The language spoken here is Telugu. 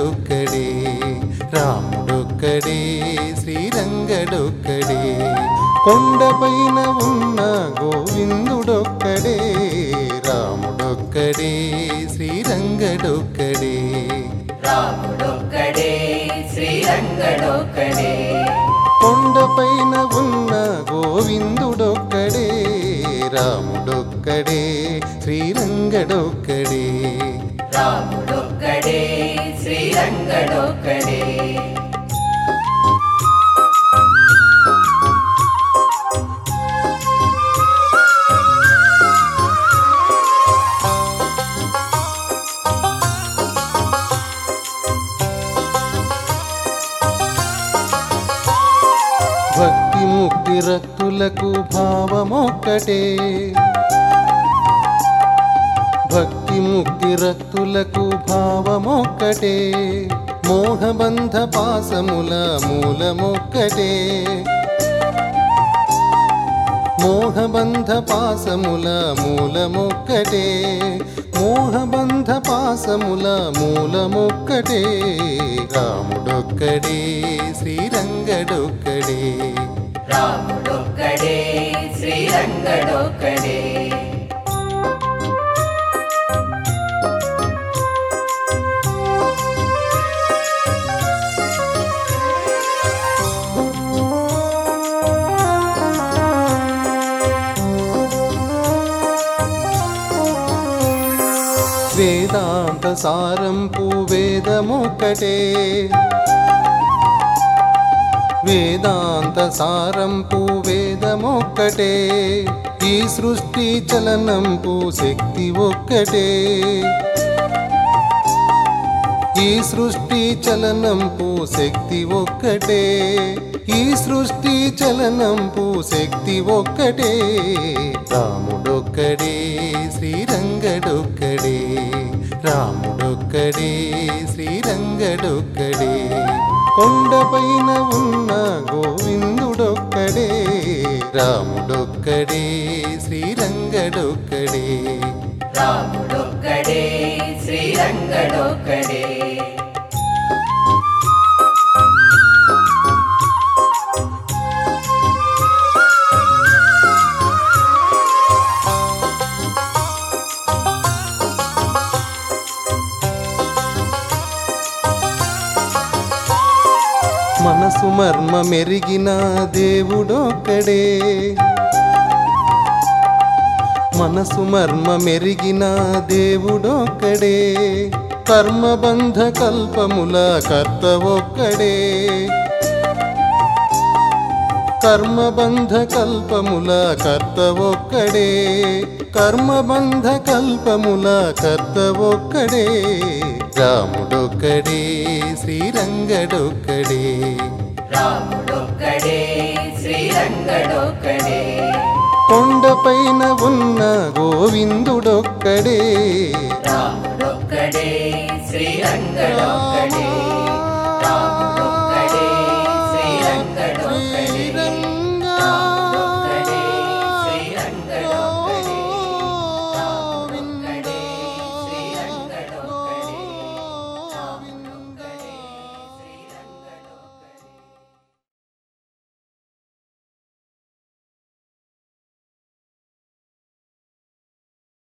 శ్రీరంగడొక్కడే రాముడొక్కడే శ్రీరంగడొక్కడే కొండపైన ఉన్న గోవిందుడొక్కడే రాముడొక్కడే శ్రీరంగడొక్కడే రాముడొక్కడే శ్రీరంగడొక్కడే కొండపైన ఉన్న గోవిందుడొక్కడే రాముడొక్కడే శ్రీరంగడొక్కడే రాముడొక్కడే శ్రీరంగడొక్కడే భక్తి ముక్తి రక్తులకు భావమొక్కటే భక్తి ముక్తి రక్తులకు భావమొక్కటే మోహబంధ పాసముల మూలమొక్కటే మోహబంధ పాసముల మూలమొక్కటే మోహబంధ పాసముల మూలమొక్కటే రాముడొక్కడే శ్రీరంగడొక్కడే రాముడొక్కడే శ్రీరంగడొక్కడే వేదాంత సారంపు వేదమొక్కటే వేదాంత సారంపు వేదమొక్కటే ఈ సృష్టి చలనంపు శక్తి ఒక్కటే ఈ సృష్టి చలనంపు శక్తి ఒక్కటే ఈ సృష్టి చలనంపు శక్తి ఒక్కటే రాముడొక్కడే శ్రీరంగడొక్కడే రాముడొక్కడే శ్రీరంగడొక్కడే కొండపైన ఉన్న గోవిందుడొక్కడే రాముడొక్కడే శ్రీరంగడొక్కడే రాముడొక్కడే శ్రీరంగడొక్కడే మనసు మర్మ మెరిగిన దేవుడొక్కడే మనసు మర్మ మెరిగిన దేవుడొక్కడే కర్మబంధ కల్పముల కర్త ఒక్కడే కర్మబంధ కల్పముల కర్త ఒక్కడే కర్మబంధ కల్పముల కర్త ఒక్కడే రాముడొక్కడే శ్రీరంగడొక్కడే రాముడొక్కడే శ్రీరంగడొక్కడే కొండపైన ఉన్న గోవిందుడొక్కడే రాముడొక్కడే శ్రీరంగడొక్కడే